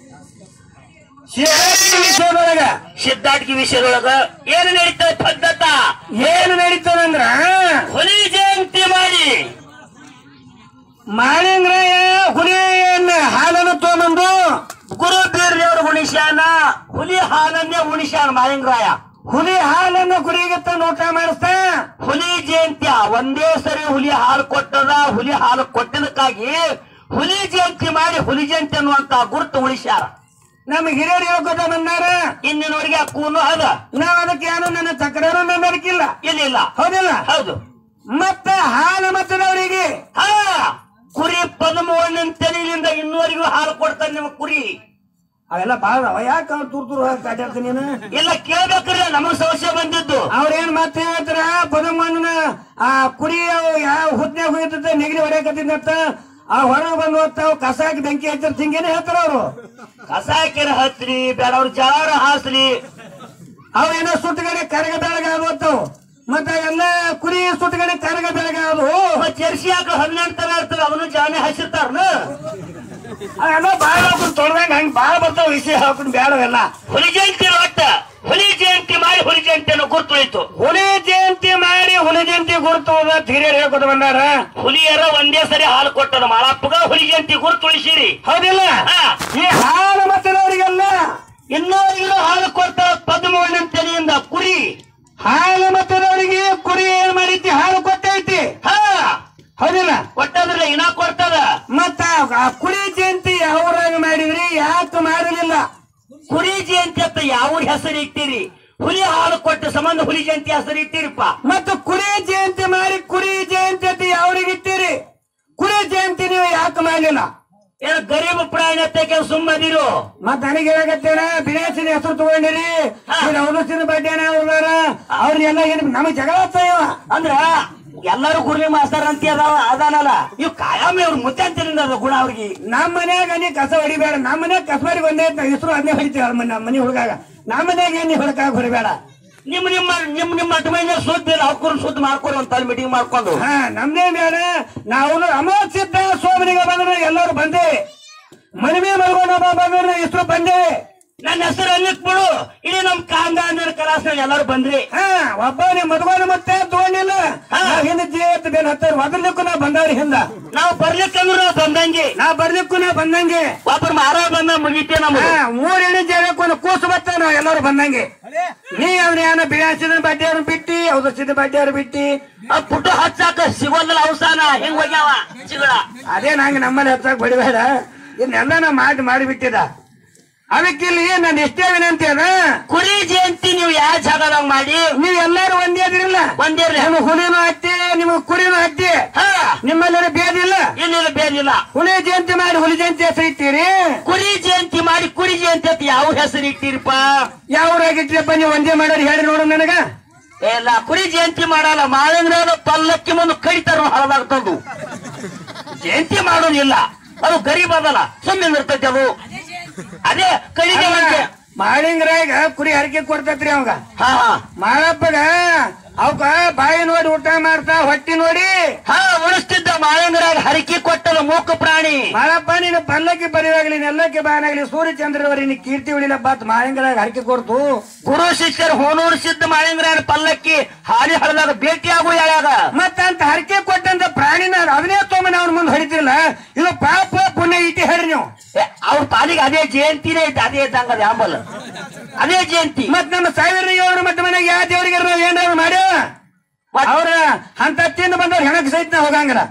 ಶಿವರಾತ್ರಿ ವಿಷಯದೊಳಗ ಸಿದ್ಧಾಟಿಕೆ ವಿಷಯದೊಳಗ ಏನು ನಡೀತದೆ ಪದ್ಧತ ಏನು ನಡೀತದಂದ್ರ ಹುಲಿ ಜಯಂತಿ ಮಾಡಿ ಮಾಳಿಂಗ್ರಾಯ ಹುಲಿಯನ್ನ ಹಾಲನ್ನು ತಗೊಂಬಂದು ಗುರು ಬೀರ್ದೇವ್ರ ಉಣಿಸ್ಯಾನ ಹುಲಿ ಹಾಲನ್ನೇ ಉಣಿಸ್ಯಾನ ಮಾಲಿಂಗರಾಯ ಹುಲಿ ಹಾಲನ್ನು ಕುರಿಗೆ ತಂದು ಊಟ ಮಾಡಿಸ್ತಾ ಹುಲಿ ಜಯಂತಿ ಒಂದೇ ಸರಿ ಹುಲಿ ಹಾಲು ಕೊಟ್ಟದ ಹುಲಿ ಹಾಲು ಕೊಟ್ಟಿದ್ದಕ್ಕಾಗಿ ಹುಲಿ ಜಯಂತಿ ಮಾಡಿ ಹುಲಿ ಜಯಂತಿ ಅನ್ನುವಂತ ಗುರುತು ಉಳಿಸ್ಯಾರ ನಮ್ಮ ಹಿರಿಯರು ಹೇಳ್ಕೊತ ಬಂದಾರ ಇಂದಿನವರೆಗೆ ಆ ಕೂನು ಅದ ನಾವ್ ಅದಕ್ಕೆ ಏನು ನನ್ನ ತಕರಾರು ನಂಬರಿಕಿಲ್ಲ ಇಲ್ಲ ಇಲ್ಲ ಹೌದಿಲ್ಲ ಹೌದು ಮತ್ತ ಹಾಲು ಮತ್ತದವರಿಗೆ ಹಾ ಕುರಿ ಪದಮೂರನೇ ತಲೆಯಿಂದ ಇನ್ನೂವರೆಗೂ ಹಾಲು ಕೊಡ್ತಾನೆ ನಿಮ್ಮ ಕುರಿ ಅವೆಲ್ಲ ಬಾಳ ಅದಾವ ಯಾಕೆ ಅವ್ನು ತೂರ್ ತೂರ್ ಕಾಟಾಡ್ತೀನಿ ನೀನು ಎಲ್ಲ ಕೇಳ್ಬೇಕ್ರಿ ನಮಗ್ ಸಮಸ್ಯೆ ಬಂದಿದ್ದು ಅವ್ರೇನ್ ಮತ್ತೆ ಹೇಳ್ತಾರ ಪದಮಣ್ಣನ ಆ ಕುರಿ ಅವು ಯಾವ ಹುದ್ನ್ಯಾಗ ಹೋಗಿರ್ತೈತೆ ನೆಗಡಿ ಹೊಡ್ಯಾಕತ್ತಿದ್ದತ್ತ ಆ ಹೊರಗೆ ಬಂದು ಹೋಗ್ತಾವ ಕಸ ಹಾಕಿ ಬೆಂಕಿ ಹಚ್ಚಾರ ಹಿಂಗೇನೆ ಹೇಳ್ತಾರ ಅವರು ಕಸ ಹಾಕಿರ ಹಚ್ರಿ ಬೇಡ ಅವ್ರ ಜಾರ ಹಾಸ್ಲಿ ಅವೇನೋ ಸುಟ್ಟಗಡೆ ಕರಗ ಬೆಳಗ ಆದವು ಮತ್ತ ಎಲ್ಲ ಕುರಿ ಸುಟ್ಟಗಡೆ ಕರಗ ಬೆಳಗ ಅದು ಮತ್ತ್ ಜರ್ಸಿ ಹಾಕ ಹನ್ನೆರಡು ತರ ಇರ್ತದ ಅವನು ಜಾನೆ ಹಸಿರ್ತಾರನ ಅವೆಲ್ಲ ಬಾಳ ಹಾಕೊಂಡು ತೊಳ್ದಂಗ ಹಂಗ ಬಾಳ ಬರ್ತಾವ ವಿಷಯ ಹಾಕೊಂಡು ಬೇಡವೆಲ್ಲ ಹುಲಿ ಜಯಂತಿ ಒಟ್ಟ ಹುಲಿ ಜಯಂತಿ ಮಾಡಿ ಹುಲಿ ಜಯಂತಿಯನ್ನು ಗುರುತುಳಿತು ಹುಲಿ ಜಯಂತಿ ಮಾಡಿ ಹುಲಿ ಜಯಂತಿ ಗುರುತು ಹಿರಿಯರು ಹೇಳ್ಕೊತ ಬಂದಾರ ಹುಲಿಯರ ಒಂದೇ ಸರಿ ಹಾಲು ಕೊಟ್ಟದ ಮಾಳಪ್ಪಗ ಹುಲಿ ಜಯಂತಿ ಗುರುತುಳಿಸಿರಿ ಹೌದಿಲ್ಲ ಹಾ ಈ ಹಾಲು ಮತ್ತದವರಿಗೆಲ್ಲ ಇನ್ನೂವರೆಗೂ ಹಾಲು ಕೊಟ್ಟ ಪದ್ಮವಣ್ಣನ ತಲೆಯಿಂದ ಕುರಿ ಹಾಲು ಮತ್ತದವರಿಗೆ ಕುರಿ ಏನ್ ಮಾಡೈತಿ ಹಾಲು ಕೊಟ್ಟೈತಿ ಹಾ ಹೌದಿಲ್ಲ ಕೊಟ್ಟದ್ರಲ್ಲ ಇನ್ನ ಕೊಡ್ತದ ಮತ್ತ ಆ ಕುರಿ ಜಯಂತಿ ಯಾವ್ರಾಗ ಮಾಡಿದ್ರಿ ಯಾಕೆ ಮಾಡಲಿಲ್ಲ ಕುರಿ ಜಯಂತಿ ಅಂತ ಯಾವ ಹೆಸರು ಇಟ್ಟಿರಿ ಹುಲಿ ಹಾಲು ಕೊಟ್ಟ ಸಂಬಂಧ ಹುಲಿ ಜಯಂತಿ ಹೆಸರು ಇಟ್ಟಿರಿಪ್ಪ ಮತ್ತು ಕುರಿ ಜಯಂತಿ ಮಾಡಿ ಕುರಿ ಜಯಂತಿ ಅಂತ ಯಾವ್ರಿಗೆ ಇಟ್ಟಿರಿ ಕುರಿ ಜಯಂತಿ ನೀವು ಯಾಕೆ ಮಾಡಲಿಲ್ಲ ಏನು ಗರೀಬ ಪ್ರಾಣಿ ಅತ್ತಕ್ಕೆ ಸುಮ್ಮನಿರು ಮತ್ ನನಗೆ ಹೇಳಕತ್ತೇನ ಬಿನಾಸಿನ ಹೆಸರು ತಗೊಂಡಿರಿ ಅವಲಸಿನ ಬಡ್ಡಿನ ಉಳ್ಳಾರ ಅವ್ರನ್ನೆಲ್ಲ ಏನ್ ನಮಗ್ ಜಗಳ ಆಗ್ತಾವ ಅಂದ್ರ ಎಲ್ಲರೂ ಗುರುಲಿ ಮಾಸ್ತರ್ ಅಂತ ಅದಾವ ಅದಾನಲ್ಲ ಇವ್ ಕಾಯಂ ಇವ್ರ ಮುತ್ತಂತಿನಿಂದ ಅದ ಗುಣ ಅವ್ರಿಗೆ ನಮ್ಮ ಮನ್ಯಾಗ ನೀ ಕಸ ಹೊಡಿಬೇಡ ನಮ್ಮ ಮನ್ಯಾಗ ಕಸಬಾರಿ ಬಂದೇ ನಾವು ಹೆಸರು ಅದನ್ನೇ ಹೊಡಿತೀವಿ ನಮ್ಮ ನಮ್ಮ ಮನೆ ಹುಡುಗಾಗ ನಮ್ಮ ಮನ್ಯಾಗ ಏನ್ ನೀ ಹೊಡಕಾಗ ಹೊಡಿಬೇಡ ನಿಮ್ ನಿಮ್ಮ ನಿಮ್ ನಿಮ್ಮ ಅಟಮೈನ ಸುದ್ದಿ ಇಲ್ಲ ಅವ್ಕರು ಸುದ್ದಿ ಮಾಡ್ಕೊಡು ಅಂತ ಮೀಟಿಂಗ್ ಮಾಡ್ಕೊಂಡು ಹಾ ನಮ್ದೇ ಬೇಡ ನಾವು ಅಮೋಚಿದ್ದ ಸೋಮನಿಗೆ ಬಂದ್ರೆ ಎಲ್ಲರೂ ಬಂದೇವೆ ಮನಿಮೆ ಮಲ್ಗೊಂಡ ಬಂದ್ರೆ ಹೆಸರು ಬಂದೇವೆ ನನ್ನ ಹೆಸರು ಅಲ್ಲಿಕ್ ಬಿಡು ಇಡೀ ನಮ್ ಕಾಂದ ಅಂದ್ರೆ ಕಲಾಸ್ನಾಗ ಎಲ್ಲರೂ ಬಂದ್ರಿ ಹಾ ಒಬ್ಬನೇ ಮದ್ಗೋನ ಮತ್ತೆ ತಗೊಂಡಿಲ್ಲ ನಾವ್ ಹಿಂದೆ ಜೀವತ್ ಬೇನ್ ಹತ್ತಾರ ಮೊದಲಕ್ಕೂ ನಾ ಬಂದವ್ರಿ ಹಿಂದ ನಾವು ಬರ್ಲಿಕ್ಕಂದ್ರು ನಾವು ಬಂದಂಗೆ ನಾ ಬರ್ಲಿಕ್ಕೂ ನಾ ಬಂದಂಗೆ ಒಬ್ಬರು ಮಾರ ಬಂದ ಮುಗಿತೇ ನಮ್ಮ ಹಾ ಮೂರ್ ಎಣ್ಣೆ ಜಾಗಕ್ಕೂ ಒಂದು ಕೂಸು ಬತ್ತ ನಾವ್ ಎಲ್ಲರೂ ಬಂದಂಗೆ ನೀ ಅವ್ನ ಏನ ಬಿಳಾಸಿದ ಬಡ್ಡಿಯವ್ರು ಬಿಟ್ಟಿ ಔದಸಿದ ಬಡ್ಡಿಯವ್ರು ಬಿಟ್ಟಿ ಆ ಪುಟ್ಟು ಹಚ್ಚಾಕ ಸಿಗೋಲ್ಲ ಅವಸಾನ ಹೆಂಗ್ ಹೋಗ್ಯಾವ ಸಿಗಳ ಅದೇ ನಂಗೆ ನಮ್ಮಲ್ಲಿ ಹತ್ತಾಕ್ ಬಡಿಬೇಡ ಇದನ್ನೆಲ್ಲ ನಾ ಮಾಡಿ ಮಾಡಿಬಿಟ್ಟಿದ ಅದಕ್ಕಿಲ್ಲಿ ನಾನು ಎಷ್ಟೇ ವಿನಂತಿ ಅದ ಕುರಿ ಜಯಂತಿ ನೀವು ಯಾವ ಜಾಗದಾಗ ಮಾಡಿ ನೀವ್ ಎಲ್ಲಾರು ಒಂದೇ ಅದಿರಲ್ಲ ಒಂದಿರ್ಲಿ ನಿಮ್ಮ ಹುಲಿನೂ ಹತ್ತಿ ನಿಮ್ಮ ಕುರಿನೂ ಹತ್ತಿ ಹಾ ನಿಮ್ಮಲ್ಲಿ ಬೇದಿಲ್ಲ ಇಲ್ಲ ಬೇನಿಲ್ಲ ಹುಲಿ ಜಯಂತಿ ಮಾಡಿ ಹುಲಿ ಜಯಂತಿ ಹೆಸರು ಇಟ್ಟಿರಿ ಕುರಿ ಜಯಂತಿ ಮಾಡಿ ಕುರಿ ಜಯಂತಿ ಅಂತ ಯಾವ ಹೆಸರು ಇಟ್ಟಿರಪ್ಪ ಯಾವ ಊರಾಗಿಟ್ಟಿರಪ್ಪ ನೀವು ಒಂದೇ ಮಾಡೋರು ಹೇಳಿ ನೋಡು ನನಗ ಎಲ್ಲ ಕುರಿ ಜಯಂತಿ ಮಾಡಲ್ಲ ಮಾಳಿಂಗ್ರ ಪಲ್ಲಕ್ಕಿ ಮುಂದೆ ಕಡಿತಾರ ಹಳದಾಗ ತಂದು ಜಯಂತಿ ಮಾಡೋದಿಲ್ಲ ಅದು ಗರೀಬ್ ಅದಲ್ಲ ಸುಮ್ಮನೆ ಇರ್ತೈತಿ ಅದು ಅದೇ ಕಡಿಗೆ ಮಾಳಿಂಗರಾಗ ಕುರಿ ಹರಕೆ ಕೊಡ್ತೈತ್ರಿ ಅವಂಗ ಹಾ ಹಾ ಮಾಳಪ್ಪಗ ಅವಕ ಬಾಯಿ ನೋಡಿ ಊಟ ಮಾಡ್ತಾ ಹೊಟ್ಟಿ ನೋಡಿ ಹಾ ಉಳಿಸ್ತಿದ್ದ ಮಾಳಿಂಗರಾಗ ಹರಕೆ ಕೊಟ್ಟದ ಮೂಕ ಪ್ರಾಣಿ ಮಾಳಪ್ಪ ನೀನು ಪಲ್ಲಕ್ಕಿ ಬರಿವಾಗ್ಲಿ ನೆಲ್ಲಕ್ಕೆ ಬಾನಾಗ್ಲಿ ಸೂರ್ಯ ಚಂದ್ರವರಿ ನೀ ಕೀರ್ತಿ ಉಳಿಲ ಬಾತ್ ಮಾಳಿಂಗರಾಗ ಹರಕೆ ಕೊಡ್ತು ಗುರು ಶಿಷ್ಯರು ಹೋನೂರು ಸಿದ್ಧ ಮಾಳಿಂಗರಾಯನ ಪಲ್ಲಕ್ಕಿ ಹಾಲಿ ಹಳದಾಗ ಭೇಟಿಯಾಗು ಯಾವಾಗ ಮತ್ತಂತ ಹರಕೆ ಕೊಟ್ಟಂತ ಪ್ರಾಣಿನ ಅದನ್ನೇ ತೊಗೊಂಬ ಅವ್ನ ಮುಂದೆ ಹೊಡಿತಿರಲ್ಲ ಇದು ಪಾಪ ಪುಣ್ಯ ಇಟ್ಟಿ ಹೇಳ್ರಿ ನೀವು ಅವ್ರ ಪಾಲಿಗೆ ಅದೇ ಜಯಂತಿನೇ ಐತೆ ಅದೇ ಇದ್ದಂಗ ಆಂಬಲ್ ಅದೇ ಜಯಂತಿ ಮತ್ ನಮ್ಮ ಸಾವಿರ ಏಳು ಮತ್ತೆ ಮನೆಗೆ ಯಾವ ದೇವರಿಗೆ ನಾವು ಏನಾದ್ರು ಮಾಡ್ಯಾವ ಮತ್- ಅವ್ರ ಅಂತ ತಿಂದು ಬಂದವ್ರ ಹೆಣಕ್ ಸಹಿತ ನಾ ಹೋಗಂಗಿಲ್ಲ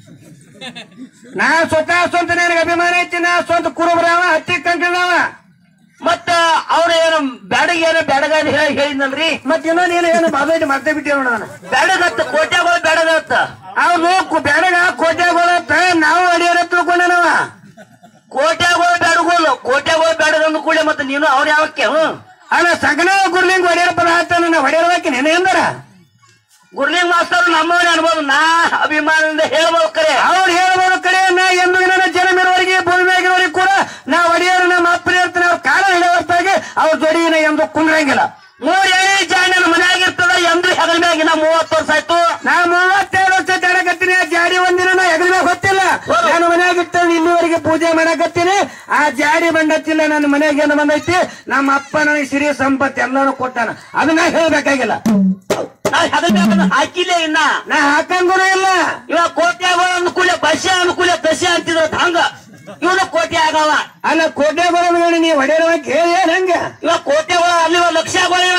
ನಾ ಸ್ವತಃ ಸ್ವಂತ ನನಗೆ ಅಭಿಮಾನ ಐತಿ ನಾ ಸ್ವಂತ ಕುರುಬರವ ಹತ್ತಿ ಕಂಕಣವ ಮತ್ತ ಅವ್ರ ಏನು ಬ್ಯಾಡಗ ಏನು ಬ್ಯಾಡಗ ಅಂತ ಹೇಳಿ ಹೇಳಿದ್ನಲ್ರಿ ಮತ್ ಇನ್ನೊಂದು ಏನು ಏನು ಬಾದೈತಿ ಮತ್ತೆ ಬಿಟ್ಟೆ ನೋಡೋಣ ಬ್ಯಾಡಗತ್ತ ಕೋಟ್ಯಾಗಳು ಬ್ಯಾಡಗತ್ತ ಅವ್ರು ಬ್ಯಾಡಗ ಕೋಟ್ಯಾಗೊಳತ್ತ ನಾವು ಅಡಿಯಾರ ತಿಳ್ಕೊಂಡನವ ಕೋಟ್ಯಾಗಳು ಬ್ಯಾಡಗೋಲು ಕೋಟ್ಯಾಗಳು ಬ್ಯಾಡಗಂದು ಕೂಡ ಮತ್ತೆ ನೀನು ಅವ್ರ ಯಾವಕ್ಕೆ ಹ್ಮ್ ಅಲ್ಲ ಸಗಣ ಗುರ್ಲಿಂಗ್ ಹೊಡೆಯರ ಪದ ಹಾಕ್ತಾನ ನಾ ಹೊಡೆಯರ ಹಾಕಿ ನೆನೆ ಎಂದರ ಗುರ್ಲಿಂಗ್ ಮಾಸ್ತರ್ ನಮ್ಮವನೇ ಅನ್ಬೋದು ನಾ ಅಭಿಮಾನದಿಂದ ಹೇಳ್ಬೋದು ಕರೆ ಅವ್ರು ಹೇಳ್ಬೋದು ಕಡೆ ನಾ ಎಂದು ನನ್ನ ಜನಮಿರುವವರೆಗೆ ಭೂಮಿ ಮ್ಯಾಗಿನವರಿಗೆ ಕೂಡ ನಾ ಒಡೆಯರು ನಮ್ಮ ಅಪ್ಪನ ಇರ್ತಾನೆ ಅವ್ರ ಕಾಲ ಹಿಡಿಯವತ್ತಾಗಿ ಅವ್ರ ಜೋಡಿನ ಎಂದು ಕುಂದ್ರಂಗಿಲ್ಲ ಮೂರ್ ಏಳಿ ಜಾಣ ಮನ್ಯಾಗಿರ್ತದ ಎಂದು ಹೆಗಲ ಮ್ಯಾಗಿನ ಮೂವತ್ತು ವರ್ಷ ಆಯ್ತು ನಾ ಮೂವತ್ತೆರಡು ವರ್ಷ ತಡಕತ್ತೀನಿ ಜಾಡಿ ಒಂದಿನ ನಾ ಹೆಗಲ ಮ್ಯಾಗ ಗೊತ್ತಿಲ್ಲ ನಾನು ಮನ್ಯಾಗ ಇರ್ತೇನೆ ಇಲ್ಲಿವರೆಗೆ ಪೂಜೆ ಮಾಡಕತ್ತೀನಿ ಆ ಜಾಡಿ ಬಂಡತ್ತಿಲ್ಲ ನನ್ನ ಮನೆಗೆ ಏನು ಬಂದೈತಿ ನಮ್ಮ ಅಪ್ಪ ನನಗೆ ಸಿರಿ ಸಂಪತ್ತು ಎಲ್ಲಾನು ಕೊಟ್ಟಾನ ಅದನ್ನ ಹೇಳ್ಬೇಕಾಗಿಲ್ಲ ನಾ ಅದನ್ನ ಹಾಕಿಲ್ಲ ಇನ್ನ ನಾ ಹಾಕಂಗೂ ಇಲ್ಲ ಇವಾಗ ಕೋಟೆಗಳು ಅನುಕೂಲ ಬಸ್ಸ ಅನುಕೂಲ ದಸೆ ಅಂತಿದ್ರು ಹಂಗ ಇವನು ಕೋಟೆ ಆಗವ ಅಲ್ಲ ಕೋಟೆ ಬರೋದು ನೀ ಹೊಡೆಯೋ ಕೇಳಿ ಏನ್ ಹಂಗ ಇವಾಗ ಕೋಟೆಗಳು ಅಲ್ಲಿ ಲಕ್ಷಗಳಿವ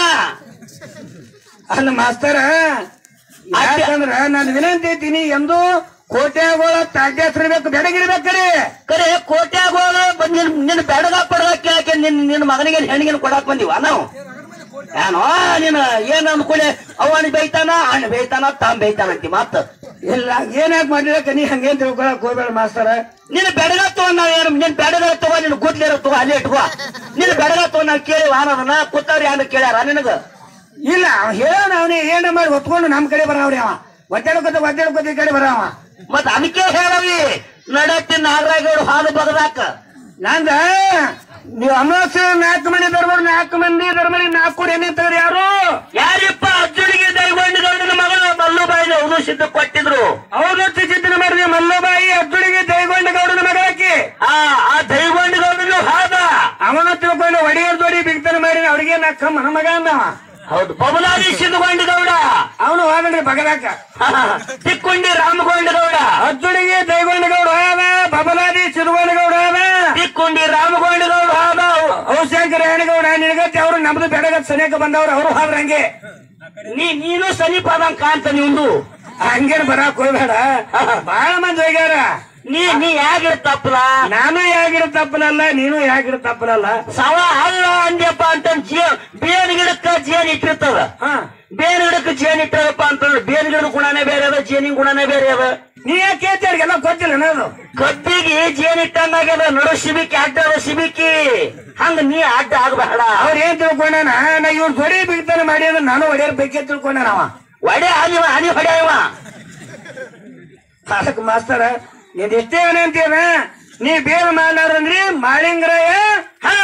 ಅಲ್ಲ ಮಾಸ್ತರ ಯಾಕಂದ್ರ ನಾನು ವಿನಂತಿ ಐತೀನಿ ಎಂದು ಕೋಟೆಗಳ ತಾಗ್ಯಾಸಿರ್ಬೇಕು ಬೆಡಗಿರ್ಬೇಕ್ರಿ ಕರೆ ಕೋಟ್ಯಾಗೋಳು ಬಂದ್ ನಿನ್ ನಿನ್ನ ಬೆಡಗ ಪಡಗ ಕೇಳಕ್ಕೆ ನಿನ್ ನಿನ್ನ ಮಗನಿಗೆ ಹೆಣ್ಣಿಗೆ ಕೊಡಾಕ್ ಬಂದಿವ ನಾವು ಏನೋ ನೀನು ಏನ್ ಅನ್ಕೊಳ್ಳಿ ಅವನ್ ಬೈತಾನ ಅಣ್ಣ ಬೈತಾನ ತಾಮ್ ಬೈತಾನ ಅಂತಿ ಮತ್ತ ಇಲ್ಲ ಏನಾಕ್ ಮಾಡಿರಕ ನೀ ಹಂಗೇನ್ ತಿಳ್ಕೊಳಕ್ ಹೋಗ್ಬೇಡ ಮಾಸ್ತರ ನಿನ್ನ ಬೆಡಗ ತಗೊಂಡ್ ನಾವ್ ಏನು ನಿನ್ ಬೆಡಗ ತಗೋ ನಿನ್ ಗುದ್ಲಿರ ತಗೋ ಅಲ್ಲಿ ಇಟ್ಕೋ ನಿನ್ನ ಬೆಡಗ ತಗೊಂಡ್ ನಾವ್ ಕೇಳಿ ವಾನದನ್ನ ಕೂತವ್ರಿ ಯಾರು ಕೇಳ್ಯಾರ ನಿನಗ ಇಲ್ಲ ಹೇಳೋಣ ಅವನೇ ಏನ ಮಾಡಿ ಹೊತ್ಕೊಂಡು ನಮ್ ಕಡೆ ಬರವ್ರಿ ಅವ ಒದ್ದಾಡ್ಕೊತ ಒದ್ದಾಡ್ಕೊತ ಈ ಕಡೆ ಬರವ ಮತ್ ಅದಕ್ಕೆ ಹೇಳವಿ ನಡತ್ತಿ ನಾಗರಾಗೌಡ ಹಾಲು ಬಗದಾಕ ನಂದ ನೀವು ಅಮಾವಾಸ್ಯ ನಾಲ್ಕು ಮಂದಿ ಧರ್ಮರು ನಾಲ್ಕು ಮಂದಿ ಧರ್ಮರಿ ನಾಲ್ಕು ಕೂಡ ಎಣ್ಣೆ ತಗ್ರಿ ಯಾರು ಯಾರಿಪ್ಪ ಅರ್ಜುನಿಗೆ ದೈಗೊಂಡ ಗೌಡನ ಮಗಳು ಮಲ್ಲುಬಾಯಿನ ಅವನು ಸಿದ್ಧ ಕೊಟ್ಟಿದ್ರು ಅವರು ಚಿಂತನೆ ಮಾಡಿದ್ವಿ ಮಲ್ಲಬಾಯಿ ಅರ್ಜುನಿಗೆ ದಯಗೊಂಡ ಗೌಡನ ಮಗಳಾಕಿ ಆ ಆ ದೈಗೊಂಡ ಗೌಡನು ಹಾದ ಅವನ ತಿಳ್ಕೊಂಡು ಒಡೆಯರ್ ಜೋಡಿ ಬಿಗ್ತನ ಮಾಡಿ ಅವ್ರಿಗೆ ನಾ ಕಮ್ಮ ಮಗ ಅಂದವ ಹೌದು ಬಬಲಾದಿ ಸಿದ್ಧಗೊಂಡ ಗೌಡ ಅವನು ಹೋಗಣ್ರಿ ಬಗಲಾಕ ತಿಕ್ಕೊಂಡಿ ರಾಮಗೊಂಡ ಗೌಡ ಅರ್ಜುನಿಗೆ ದಯಗೊಂಡ ಗೌಡ ಅದ ಬಬಲಾದಿ ಚಿರುಗೊಂಡ ಗೌಡ ಅದ ತಿಕ್ಕೊಂಡಿ ರಾಮಗೊಂಡ ಗೌಡ ಹಾದ ಔಶಂಕರ ಹೆಣಗೌಡ ನಿನಗತ್ತೆ ಅವರು ನಮ್ದು ಬೆಡಗ ಸನಿಯಕ್ಕೆ ಬಂದವ್ರು ಅವರು ಹೋದ್ರ ಹಂಗೆ ನೀ ನೀನು ಸಮೀಪ ಆದಂಗ್ ಕಾಣ್ತ ನೀನು ಹಂಗೇನ್ ಬರಾಕ್ ಹೋಗ್ಬೇಡ ಬಹಳ ಮಂದಿ ಹೋಗ್ಯಾರ ನೀ ನೀ ಯಾಗಿರ್ ತಪ್ಪಲ ನಾನು ಯಾಗಿರ ತಪ್ಪನಲ್ಲ ನೀನು ಯಾಗಿರ ತಪ್ಪನಲ್ಲ ಸವ ಅಲ್ಲ ಅಂದ್ಯಪ್ಪ ಅಂತ ಜೀವ ಬೇನ್ ಗಿಡಕ್ಕ ಜೇನ್ ಇಟ್ಟಿರ್ತದ ಹಾ ಬೇನ್ ಗಿಡಕ್ಕೆ ಜೇನ್ ಇಟ್ಟದಪ್ಪ ಅಂತಂದ್ರೆ ಬೇನ್ ಗಿಡ ಗುಣನೇ ಬೇರೆ ಅದ ಜೇನಿನ ಗುಣನೇ ಬೇರೆ ಅದ ನೀ ಯಾಕೆ ಕೇಳ್ತೀರಿಗೆಲ್ಲ ಗೊತ್ತಿಲ್ಲ ನಾನು ಕಬ್ಬಿಗೆ ಜೇನ್ ಇಟ್ಟಂಗಾಗ್ಯದ ನಡು ಶಿಬಿಕಿ ಅಡ್ಡ ಅದ ಶಿಬಿಕಿ ಹಂಗ ನೀ ಅಡ್ಡ ಆಗಬೇಡ ಅವ್ರ ಏನ್ ತಿಳ್ಕೊಂಡಾನ ನಾ ಇವ್ರ ಜೋಡಿ ಬಿಗ್ತಾನ ಮಾಡಿ ಅಂದ್ರೆ ನಾನು ಹೊಡೆಯರ್ ಬೇಕೇ ತಿಳ್ಕೊಂಡಾನ ಅವ ಒಡೆ ಹನಿ ಹನಿ ಹೊಡೆಯವ ಅದಕ್ಕೆ ಮಾಸ್ತರ ನೀನ್ ಎಷ್ಟೇ ಏನಂತೀನ ನೀ ಬೇರೆ ಮಾಡ್ಲಾರಂದ್ರಿ ಮಾಳಿಂಗರಾಯ ಹಾ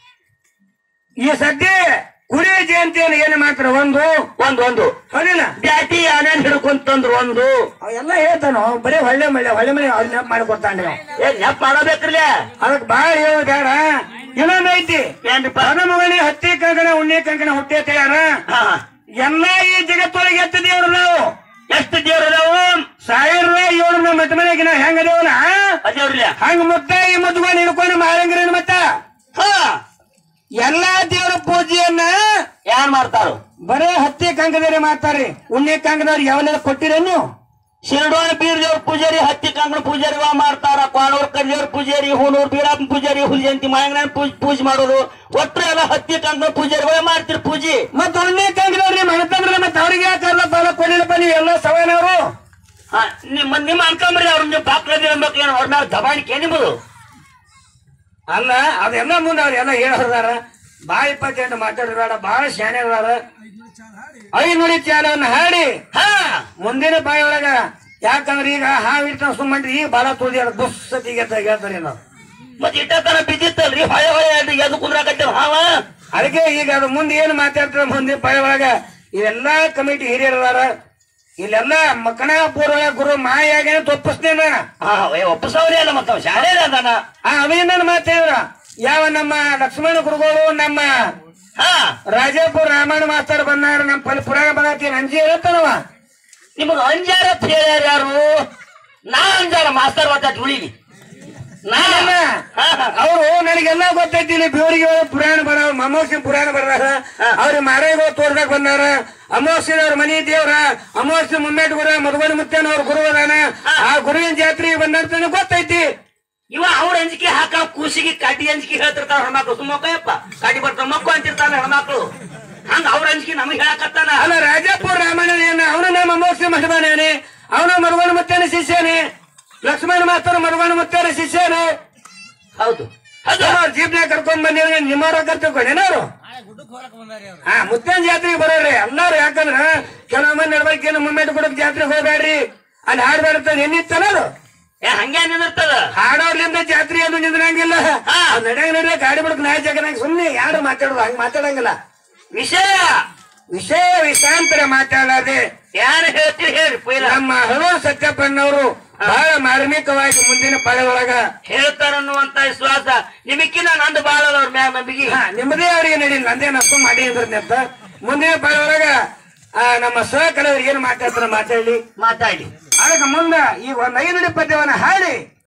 ಈ ಸದ್ಯ ಕುಡಿ ಜಯಂತಿಯನ್ನು ಏನ್ ಮಾಡ್ತಾರ ಒಂದು ಒಂದ್ ಒಂದು ಹೌದಿಲ್ಲ ಬ್ಯಾಟಿ ಆನೇನ್ ಹಿಡ್ಕೊಂತಂದ್ರು ಒಂದು ಅವೆಲ್ಲ ಹೇಳ್ತಾನೋ ಬರೀ ಹೊಳ್ಳೆ ಮಳೆ ಹೊಳ್ಳೆ ಮಳೆ ಅವ್ರ ನೆನಪು ಮಾಡಿಕೊಡ್ತಾನೆ ಏ ನೆಪ್ ಮಾಡಬೇಕ್ರಲ್ಲ ಅದಕ್ಕೆ ಬಾಳ ಹೇಳೋ ಬೇಡ ಇನ್ನೊಂದ್ ಐತಿ ಏನ್ರಿಪ್ಪ ಮಗನಿ ಹತ್ತಿ ಕಂಕಣ ಉಣ್ಣೆ ಕಂಕಣ ಹುಟ್ಟಿ ಅಂತ ಹೇಳ್ಯಾರ ಹಾ ಎಲ್ಲಾ ಈ ಜಗತ್ತೊಳಗೆ ಎತ್ತ ದೇವ್ರು ನಾವು ಎಷ್ಟು ದೇವ್ರ ಅದಾವು ಸಾವಿರ ಏಳು ನಮ್ಮ ಮತ್ತ ಮನೆಗೆ ನಾವು ಹೆಂಗ ದೇವಲ್ಲ ಅದೇವ್ರಲ್ಲ ಹಂಗ ಮುತ್ತ ಈ ಮುದ್ಕೊಂಡು ಹಿಡ್ಕೊಂಡು ಮಾರಂಗ್ರೇನು ಮತ್ತ ಹಾ ಎಲ್ಲಾ ದೇವರ ಪೂಜೆಯನ್ನ ಏನ್ ಮಾಡ್ತಾರು ಬರೇ ಹತ್ತಿ ಕಂಕದರೆ ಮಾಡ್ತಾರೆ ಉಣ್ಣೆ ಕಂಕದವ್ರು ಯಾವನ್ನೆಲ್ಲ ಕೊಟ್ಟಿರೇನು ಶಿರಡೋಣ ಬೀರ್ದೇವ್ರ ಪೂಜಾರಿ ಹತ್ತಿ ಕಂಕಣ ಪೂಜಾರಿ ವಾ ಮಾಡ್ತಾರ ಕ್ವಾಣೂರ್ ಕರಿದೇವ್ರ ಪೂಜಾರಿ ಹೂನೂರ್ ಬೀರಾಪನ ಪೂಜಾರಿ ಹುಲ್ ಜಯಂತಿ ಮಾಯಂಗನ ಪೂಜೆ ಮಾಡೋದು ಒಟ್ರು ಎಲ್ಲ ಹತ್ತಿ ಕಂಕಣ ಪೂಜಾರಿಗಳೇ ಮಾಡ್ತೀರಿ ಪೂಜೆ ಮತ್ತ ಉಣ್ಣೆ ಕಂಕದವ್ರಿ ಮನತಂದ್ರೆ ಮತ್ತೆ ಅವ್ರಿಗೆ ಯಾಕಲ್ಲ ಬಾಲ ಕೊಡ್ಲಿಲ್ಲಪ್ಪ ನೀವು ಎಲ್ಲ ಸವಾನವರು ಹಾ, ನಿಮ್ಮ ನಿಮ್ಮ ಅನ್ಕೊಂಬ್ರಿ ಅವ್ರ ನೀವು ಬಾಕ್ಲದಿ ಅನ್ಬೇಕು ಏನು ಅವ್ರ ಮೇಲೆ ದಬಾಣಿಕೆ ನಿಮ್ಮದು ಅಲ್ಲ ಅದೆಲ್ಲ ಮುಂದೆ ಅವ್ರು ಎಲ್ಲ ಹೇಳೋದಾರ ಬಾ ಇಪ್ಪತ್ತೆಂಟು ಮಾತಾಡಿದಾರ ಬಹಳ ಶಾನೆ ಅದಾರ ಐನೂರಿ ಚಾಲವನ್ನು ಹಾಡಿ ಹಾ ಮುಂದಿನ ಬಾಯಿ ಒಳಗ ಯಾಕಂದ್ರೆ ಈಗ ಹಾವು ಇರ್ತಾವ ಸುಮ್ಮನೆ ಈಗ ಬಾಳ ತುಳಿದ ಬುಸ್ಸತಿಗೆ ಅಂತ ಹೇಳ್ತಾರೆ ನಾವು ಮತ್ ಇಟ್ಟ ತರ ಬಿದ್ದಿತ್ತಲ್ರಿ ಹೊಳೆ ಹೊಳೆ ಅದು ಎದ್ದು ಕುಂದ್ರಾಕತ್ತೇವ ಹಾವ ಅದಕ್ಕೆ ಈಗ ಅದು ಮುಂದೆ ಏನು ಮಾತಾಡ್ತಾರೆ ಮುಂದಿನ ಬಾಯಿ ಒಳಗ ಇವೆಲ್ಲಾ ಕಮಿಟಿ ಹಿರಿಯರು ಅದಾರ ಇಲ್ಲೆಲ್ಲ ಮಕ್ಕಳ ಪೂರ್ವ ಗುರು ಮಾಯಾಗೇನೆ ತಪ್ಪಿಸ್ತೇನ ಹಾ ಏ ಒಪ್ಪಸವ್ರಿ ಅಲ್ಲ ಮತ್ತ ಅವ ಶಾಲೆ ಅದಾನ ಆ ಅಭಿನಂದನ ಮಾತಾಡಿದ್ರ ಯಾವ ನಮ್ಮ ಲಕ್ಷ್ಮಣ ಗುರುಗಳು ನಮ್ಮ ಹಾ ರಾಜಾಪುರ ರಾಮಾಯಣ ಮಾಸ್ತರ್ ಬಂದಾರ ನಮ್ಮ ಪಲ್ ಪುರಾಣ ಬಂದಾತಿ ಅಂಜಿ ಹೇಳ್ತಾನವ ನಿಮಗ ಅಂಜಾರ ಅಂತ ಹೇಳ್ಯಾರ ಯಾರು ನಾ ಅಂಜಾರ ಮಾಸ್ತರ್ ಮಾತಾಡ್ ಉಳಿಲಿ ನಾ ಹಾ, ಹಾ. ಅವರು ನನಗೆಲ್ಲ ಗೊತ್ತೈತಿ ಇಲ್ಲಿ ಬೇವರಿಗೆ ಪುರಾಣ ಬರ ಅಮಾವಾಸ್ಯ ಪುರಾಣ ಬರಾರ ಅವ್ರ ಮಾರಾಯಗಳು ತೋರ್ದಾಗ ಬಂದಾರ ಅಮಾವಾಸ್ಯ ಅವ್ರ ಮನಿ ದೇವ್ರ ಅಮಾವಾಸ್ಯ ಮುಮ್ಮೆಟ್ ಗುರ ಮಧುಬನ ಮುತ್ತೇನ ಅವ್ರ ಗುರು ಅದಾನ ಆ ಗುರುವಿನ ಜಾತ್ರೆಗೆ ಬಂದಂತ ನನಗ್ ಗೊತ್ತೈತಿ ಇವ ಅವ್ರ ಅಂಜಿಕೆ ಹಾಕ ಕೂಸಿಗೆ ಕಡ್ಡಿ ಅಂಜಿಕೆ ಹೇಳ್ತಿರ್ತಾರ ಹೆಣ್ಮಕ್ಳು ಸುಮ್ಮಕ್ಕಯ್ಯಪ್ಪ ಕಡ್ಡಿ ಬರ್ತಾರ ಮಕ್ಕು ಅಂತಿರ್ತಾರ ಹೆಣ್ಮಕ್ಳು ಹಂಗ ಅವ್ರ ಅಂಜಿಕೆ ನಮಗ್ ಹೇಳಕತ್ತಾನ ಅಲ್ಲ ರಾಜಾಪುರ ರಾಮಾಯಣ ಏನ ಅವನು ನಮ್ಮ ಅಮಾವಾಸ್ಯ ಮಧುಬನೇನೆ ಅವನು ಮಧುಬನ ಮುತ್ತೇನ ಶಿಷ್ಯನೇ ಲಕ್ಷ್ಮಣ ಮಾಸ್ತರ್ ಮಧುಬನ ಮುತ್ತೇನ ಶಿಷ್ಯನೇ ಹೌದು ಹೌದು ಅವ್ರ ಜೀಪ್ನಾಗ ಕರ್ಕೊಂಡ್ ಬಂದಿರ ನಿಮ್ಮವ್ರ ಕರ್ಕೊಂಡೇನವ್ರು ಹಾ ಮುತ್ತೇನ್ ಜಾತ್ರೆಗೆ ಬರೋರಿ ಎಲ್ಲಾರು ಯಾಕಂದ್ರ ಕೆಲವು ಮಂದಿ ನಡ್ಬೇಕೇನು ಮುಮ್ಮೆಟ್ ಕೊಡಕ್ ಜಾತ್ರೆಗೆ ಹೋಗ್ಬೇಡ್ರಿ ಅಲ್ಲಿ ಹಾಡ್ಬೇಡ್ತದ ಏನಿತ್ತಲ್ಲ ಅದು ಏ ಹಂಗೆ ನಿಂದಿರ್ತದ ಹಾಡೋರ್ಲಿಂದ ಜಾತ್ರೆ ಅದು ನಿಂದ್ರಂಗಿಲ್ಲ ಹಾ. ನಡೆಯಂಗ ನಡಿಯ ಗಾಡಿ ಬಿಡಕ್ ನಾಯಿ ಜಗನಾಗ ಸುಮ್ನೆ ಯಾರು ಮಾತಾಡೋದು ಹಂಗ ಮಾತಾಡಂಗಿಲ್ಲ ವಿಷಯ ವಿಷಯ ವಿಷಾಂತರ ಮಾತಾಡದೆ ಯಾರು ಹೇಳ್ತೀರಿ ಹೇಳ್ರಿ ಪೈಲ ನಮ್ಮ ಹಲೋ ಸತ್ಯಪ್ಪನವರು ಬಹಳ ಮಾರ್ಮಿಕವಾಗಿ ಮುಂದಿನ ಪಾಳೆ ಒಳಗ ಹೇಳ್ತಾರನ್ನುವಂತ ವಿಶ್ವಾಸ ನಿಮಕ್ಕಿನ್ನ ನಂದು ಬಾಳ ಅವ್ರ ಮ್ಯಾಗ ನಂಬಿಕೆ ಹಾ, ನಿಮ್ಮದೇ ಅವ್ರಿಗೆ ನಡೀಲಿ ನಂದೇ ನಷ್ಟು ಮಾಡಿ ಅಂದ್ರಿ ಅಂತ ಮುಂದಿನ ಪಾಳೆ ಒಳಗ ಆ, ನಮ್ಮ ಸಹಕಲವ್ರಿಗೆ ಏನು ಮಾತಾಡ್ತಾರ ಮಾತಾಡ್ಲಿ ಮಾತಾಡಿ ಅದಕ್ಕೆ ಮುಂದ ಈಗ ಒಂದ್ ಐದು ಪದ್ಯವನ್ನ ಹಾಡಿ